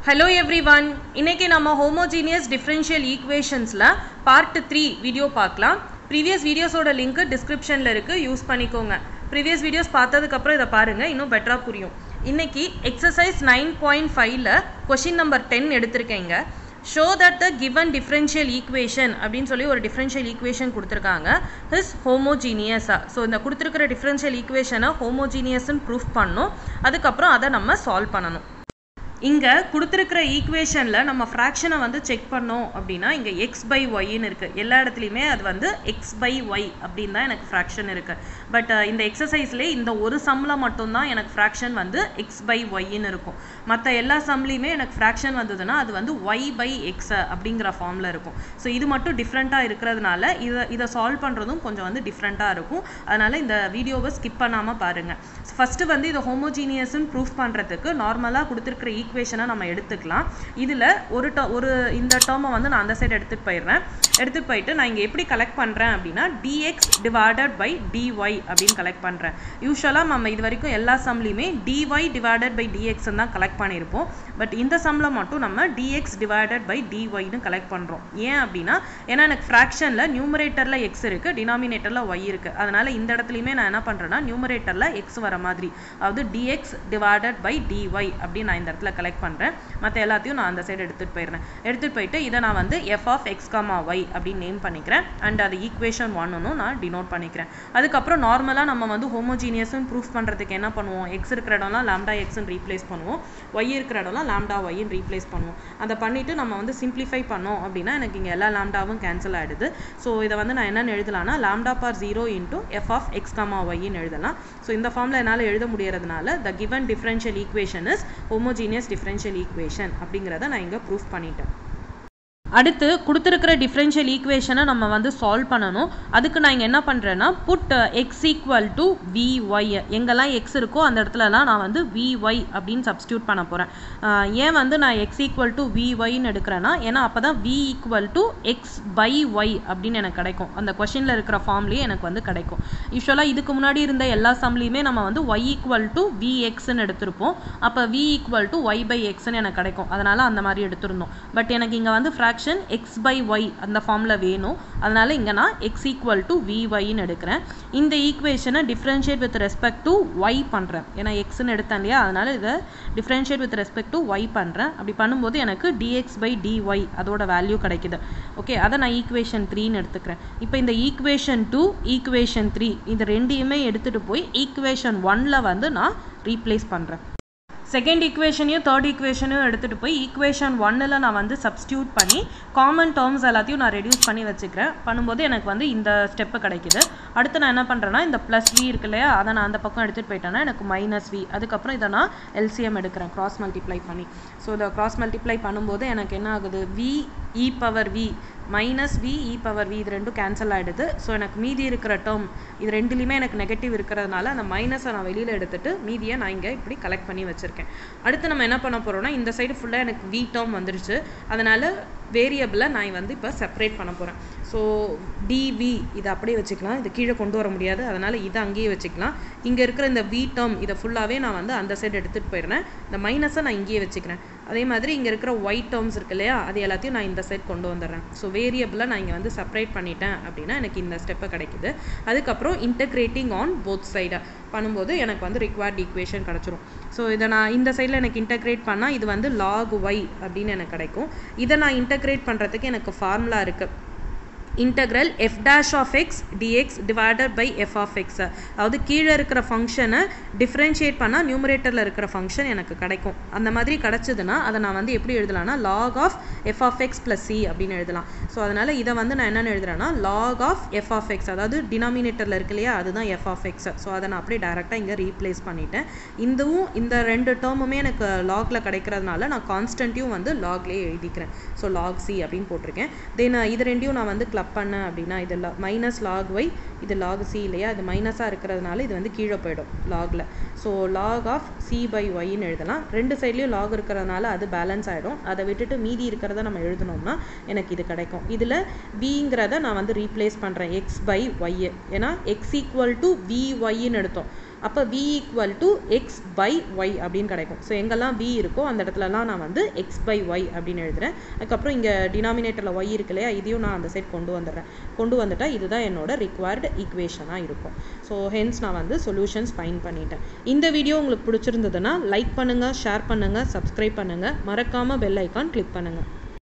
hello every one இன்னைக்கு நம்ம homogeneous differential ஈக்குவேஷன்ஸில் பார்ட் த்ரீ வீடியோ பார்க்கலாம் ப்ரீவியஸ் வீடியோஸோட லிங்க் டிஸ்கிரிப்ஷனில் இருக்குது யூஸ் பண்ணிக்கோங்க ப்ரீவியஸ் வீடியோஸ் பார்த்ததுக்கப்புறம் இதை பாருங்கள் இன்னும் பெட்டராக புரியும் இன்னைக்கு எக்ஸசைஸ் நைன் பாயிண்ட் ஃபைவ்ல கொஷின் நம்பர் டென் எடுத்திருக்கேங்க show that the given differential equation அப்படின்னு சொல்லி ஒரு டிஃப்ரென்ஷியல் ஈக்குவேஷன் கொடுத்துருக்காங்க இஸ் ஹோமோஜீனியஸாக ஸோ இந்த கொடுத்துருக்கிற டிஃப்ரென்ஷியல் ஈக்குவேஷனை ஹோமோஜீனியஸ்ன்னு ப்ரூஃப் பண்ணணும் அதுக்கப்புறம் அதை நம்ம சால்வ் பண்ணணும் இங்கே கொடுத்துருக்கிற ஈக்குவேஷனில் நம்ம ஃப்ராக்ஷனை வந்து செக் பண்ணோம் அப்படின்னா இங்கே எக்ஸ் பை ஒய்ன்னு இருக்குது எல்லா இடத்துலையுமே அது வந்து எக்ஸ் பை ஒய் அப்படின்னு தான் எனக்கு ஃப்ராக்ஷன் இருக்குது பட் இந்த எக்ஸசைஸ்லேயே இந்த ஒரு சம்மில் மட்டும்தான் எனக்கு ஃப்ராக்ஷன் வந்து எக்ஸ் பை ஒய்ன்னு இருக்கும் மற்ற எல்லா சம்லேயுமே எனக்கு ஃப்ராக்ஷன் வந்ததுன்னா அது வந்து ஒய் பை எக்ஸ் அப்படிங்கிற ஃபார்மில் இருக்கும் ஸோ இது மட்டும் டிஃப்ரெண்ட்டாக இருக்கிறதுனால இதை இதை சால்வ் பண்ணுறதும் கொஞ்சம் வந்து டிஃப்ரெண்ட்டாக இருக்கும் அதனால் இந்த வீடியோவை ஸ்கிப் பண்ணாமல் பாருங்கள் ஃபஸ்ட்டு வந்து இதை ஹோமோஜீனியஸ்ன்னு ப்ரூஃப் பண்ணுறதுக்கு நார்மலாக கொடுத்துருக்கிற ஈக்குவேஷனை நம்ம எடுத்துக்கலாம் இதில் ஒரு ட ஒரு இந்த டேர்மை வந்து நான் அந்த சைடு எடுத்துகிட்டு போயிடுறேன் எடுத்துகிட்டு போயிட்டு நான் இங்கே எப்படி கலெக்ட் பண்ணுறேன் அப்படின்னா டிஎக்ஸ் டிவைடட் பை டிஒய் அப்படின்னு கலெக்ட் பண்ணுறேன் யூஸ்வலாக நம்ம இது வரைக்கும் எல்லா சம்லையுமே டிஒய் டிவைடட் பை டிஎக்ஸ் தான் கலெக்ட் பண்ணியிருப்போம் பட் இந்த சம்மில் மட்டும் நம்ம டிஎக்ஸ் டிவைடட் பை டிஒய்னு கலெக்ட் பண்ணுறோம் ஏன் அப்படின்னா ஏன்னா எனக்கு ஃப்ராக்ஷனில் நியூமரேட்டரில் எக்ஸ் இருக்குது டினாமினேட்டரில் ஒய் இருக்குது அதனால் இந்த இடத்துலையுமே நான் என்ன பண்ணுறேன்னா நியூமரேட்டரில் எக்ஸ் வர மாதிரி அதாவது டிஎக்ஸ் டிவைடட் பை டிஒய் அப்படின்னு நான் இந்த இடத்துல கலெக்ட் பண்ணுறேன் மற்ற எல்லாத்தையும் நான் அந்த சைடு எடுத்துகிட்டு போயிடுறேன் எடுத்துகிட்டு போயிட்டு இதை நான் வந்து f of x comma y அப்படின்னு நேம் பண்ணிக்கிறேன் அண்ட் அது ஈக்குவேஷன் ஒன்னும் நான் டினோட் பண்ணிக்கிறேன் அதுக்கப்புறம் நார்மலாக நம்ம வந்து ஹோமோஜீனியஸ்னு ப்ரூஃப் பண்ணுறதுக்கு என்ன பண்ணுவோம் எக்ஸ் இருக்கிற இடம்லாம் லாம்டா எக்ஸ்ன்னு ரீப்ளேஸ் பண்ணுவோம் ஒய் இருக்கிற இடம்லாம் லாம்டா ஒய்ன்னு ரீப்ளேஸ் பண்ணுவோம் அதை பண்ணிவிட்டு நம்ம வந்து சிம்பிளிஃபை பண்ணோம் அப்படின்னா எனக்கு இங்கே எல்லா லாம்டாவும் கேன்சல் ஆகிடுது ஸோ இதை வந்து நான் என்னென்னு எழுதலாம்னா lambda power zero into f of x comma ஒய்ன்னு எழுதலாம் ஸோ இந்த ஃபார்மில் என்னால் எழுத முடியறதுனால the given differential equation is homogeneous differential equation அப்படிங்கிறத நான் இங்கே ப்ரூஃப் பண்ணிட்டேன் அடுத்து கொடுத்துருக்கிற டிஃப்ரென்ஷியல் ஈக்குவேஷனை நம்ம வந்து சால்வ் பண்ணணும் அதுக்கு நான் இங்கே என்ன பண்ணுறேன்னா put x equal to v y எங்கெல்லாம் எக்ஸ் இருக்கோ அந்த இடத்துலலாம் நான் வந்து வி ஒய் அப்படின்னு சப்ஸ்டியூட் பண்ண போகிறேன் ஏன் வந்து நான் எக்ஸ் ஈக்குவல் டு வி ஒய்னு எடுக்கிறேன்னா ஏன்னா அப்போ தான் v equal to x by y அப்படின்னு எனக்கு கிடைக்கும் அந்த கொஷினில் இருக்கிற ஃபார்ம்லேயே எனக்கு வந்து கிடைக்கும் யூஸ்வலாக இதுக்கு முன்னாடி இருந்த எல்லா சம்லேயுமே நம்ம வந்து ஒய் ஈக்குவல் டு வி எக்ஸ்ன்னு எடுத்திருப்போம் அப்போ v equal to y by எக்ஸ்ன்னு எனக்கு கிடைக்கும் அதனால் அந்த மாதிரி எடுத்திருந்தோம் பட் எனக்கு இங்கே வந்து fraction function x by y அந்த ஃபார்மில் வேணும் அதனால் இங்கே நான் எக்ஸ் ஈக்குவல் டு வி ஒய்ன்னு எடுக்கிறேன் இந்த ஈக்குவேஷனை differentiate with respect to y பண்ணுறேன் ஏன்னா எக்ஸ்ன்னு எடுத்தேன் இல்லையா அதனால் இதை differentiate with respect to y பண்ணுறேன் அப்படி பண்ணும்போது எனக்கு டிஎக்ஸ் பை டிஒய் அதோட வேல்யூ கிடைக்குது ஓகே அதை நான் ஈக்குவேஷன் த்ரீன்னு எடுத்துக்கிறேன் இப்போ இந்த ஈக்குவேஷன் டூ ஈக்குவேஷன் த்ரீ இந்த ரெண்டையுமே எடுத்துகிட்டு போய் ஈக்குவேஷன் ஒனில் வந்து நான் ரீப்ளேஸ் பண்ணுறேன் செகண்ட் ஈக்குவேஷனையும் தேர்ட் ஈக்குவேஷனையும் எடுத்துகிட்டு போய் ஈக்குவேஷன் ஒன்னில் நான் வந்து சப்ஸ்டியூட் பண்ணி காமன் டேர்ம்ஸ் எல்லாத்தையும் நான் ரெடியூஸ் பண்ணி வச்சுக்கிறேன் பண்ணும்போது எனக்கு வந்து இந்த ஸ்டெப்பு கிடைக்குது அடுத்து நான் என்ன பண்ணுறேன்னா இந்த ப்ளஸ் வி இருக்கு இல்லையா அதை நான் அந்த பக்கம் எடுத்துகிட்டு போயிட்டேன்னா எனக்கு மைனஸ் வி அதுக்கப்புறம் இதை நான் எல்சிஎம் எடுக்கிறேன் க்ராஸ் மல்டிப்ளை பண்ணி ஸோ இதை க்ராஸ் மல்டிப்ளை பண்ணும்போது எனக்கு என்ன ஆகுது v e power v minus v e power v இது ரெண்டும் கேன்சல் ஆகிடுது ஸோ எனக்கு மீதி இருக்கிற டேர்ம் இது ரெண்டுலேயுமே எனக்கு நெகட்டிவ் இருக்கிறதுனால அந்த மைனஸை நான் வெளியில் எடுத்துட்டு மீதியை நான் இங்கே இப்படி கலெக்ட் பண்ணி வச்சுருக்கேன் அடுத்து நம்ம என்ன பண்ண போகிறோம்னா இந்த சைடு ஃபுல்லாக எனக்கு வி டேர்ம் வந்துருச்சு அதனால் வேரியபிளை நான் வந்து இப்போ செப்பரேட் பண்ண போகிறேன் ஸோ டிவி இதை அப்படியே வச்சுக்கலாம் இது கீழே கொண்டு வர முடியாது அதனால் இதை அங்கேயே வச்சுக்கலாம் இங்கே இருக்கிற இந்த வி டேர்ம் இதை ஃபுல்லாகவே நான் வந்து அந்த சைடு எடுத்துகிட்டு போயிடுறேன் இந்த மைனஸை நான் இங்கேயே வச்சுக்கிறேன் அதே மாதிரி இங்கே இருக்கிற ஒயிட் டேர்ம்ஸ் இருக்கு இல்லையா அது எல்லாத்தையும் நான் இந்த சைட் கொண்டு வந்துடுறேன் ஸோ வேரியபிளை நான் இங்கே வந்து செப்பரேட் பண்ணிட்டேன் அப்படின்னா எனக்கு இந்த ஸ்டெப்பை கிடைக்குது அதுக்கப்புறம் இன்டகிரேட்டிங் ஆன் போத் சைடை பண்ணும்போது எனக்கு வந்து ரிக்வயர்ட் ஈக்குவேஷன் கிடச்சிரும் ஸோ இதை நான் இந்த சைடில் எனக்கு இன்டகிரேட் பண்ணால் இது வந்து லாக் ஒய் அப்படின்னு எனக்கு கிடைக்கும் இதை நான் இன்டகிரேட் பண்ணுறதுக்கு எனக்கு ஃபார்முலா இருக்குது integral f dash of x d x divided by f of x அதாவது கீழே இருக்கிற ஃபங்க்ஷனை டிஃப்ரென்ஷியேட் பண்ணால் நியூமரேட்டரில் இருக்கிற ஃபங்க்ஷன் எனக்கு கிடைக்கும் அந்த மாதிரி கிடச்சிதுன்னா அதை நான் வந்து எப்படி எழுதலாம்னா log of f of x plus c அப்படின்னு எழுதலாம் ஸோ அதனால் இதை வந்து நான் என்னென்னு எழுதுறேன்னா log of f of x அதாவது டினாமினேட்டரில் இருக்கு இல்லையா அதுதான் எஃப் ஆஃப் எக்ஸ் ஸோ அதை நான் அப்படியே டேரெக்டாக இங்கே ரீப்ளேஸ் பண்ணிட்டேன் இந்தவும் இந்த ரெண்டு டேர்முமே எனக்கு லாகில் கிடைக்கிறதுனால நான் கான்ஸ்டன்ட்டையும் வந்து லாக்லேயே எழுதிக்கிறேன் ஸோ லாக் சி அப்படின்னு போட்டிருக்கேன் தென் இது ரெண்டையும் நான் வந்து கிளப் பண்ணேன் அப்படின்னா இது மைனஸ் லாக் ஒய் இது லாக் சி இல்லையா இது மைனஸாக இருக்கிறதுனால இது வந்து கீழே போயிடும் லாகில் so log of c by ஒய்ன்னு எழுதலாம் ரெண்டு சைட்லேயும் லாக் இருக்கிறதுனால அது பேலன்ஸ் ஆகிடும் அதை விட்டுட்டு மீதி இருக்கிறத நம்ம எழுதணும்னா எனக்கு இது கிடைக்கும் இதில் விங்கிறத நான் வந்து ரீப்ளேஸ் பண்ணுறேன் எக்ஸ் பை ஒய் ஏன்னா எக்ஸ் ஈக்குவல் டு வி ஒய்ன்னு எடுத்தோம் அப்போ v equal to x by y அப்படின்னு கிடைக்கும் ஸோ எங்கெல்லாம் v இருக்கோ அந்த இடத்துலலாம் நான் வந்து எக்ஸ் பை ஒய் அப்படின்னு எழுதுறேன் அதுக்கப்புறம் இங்கே டினாமினேட்டரில் ஒய் இருக்கு இல்லையா இதையும் நான் அந்த சைட் கொண்டு வந்துடுறேன் கொண்டு வந்துட்டா இதுதான் என்னோட ரிக்வயர்டு ஈக்குவேஷனாக இருக்கும் ஸோ ஹென்ஸ் நான் வந்து சொல்யூஷன்ஸ் ஃபைன் பண்ணிட்டேன் இந்த வீடியோ உங்களுக்கு பிடிச்சிருந்ததுன்னா லைக் பண்ணுங்கள் ஷேர் பண்ணுங்கள் சப்ஸ்கிரைப் பண்ணுங்கள் மறக்காமல் பெல் ஐக்கான் கிளிக் பண்ணுங்கள்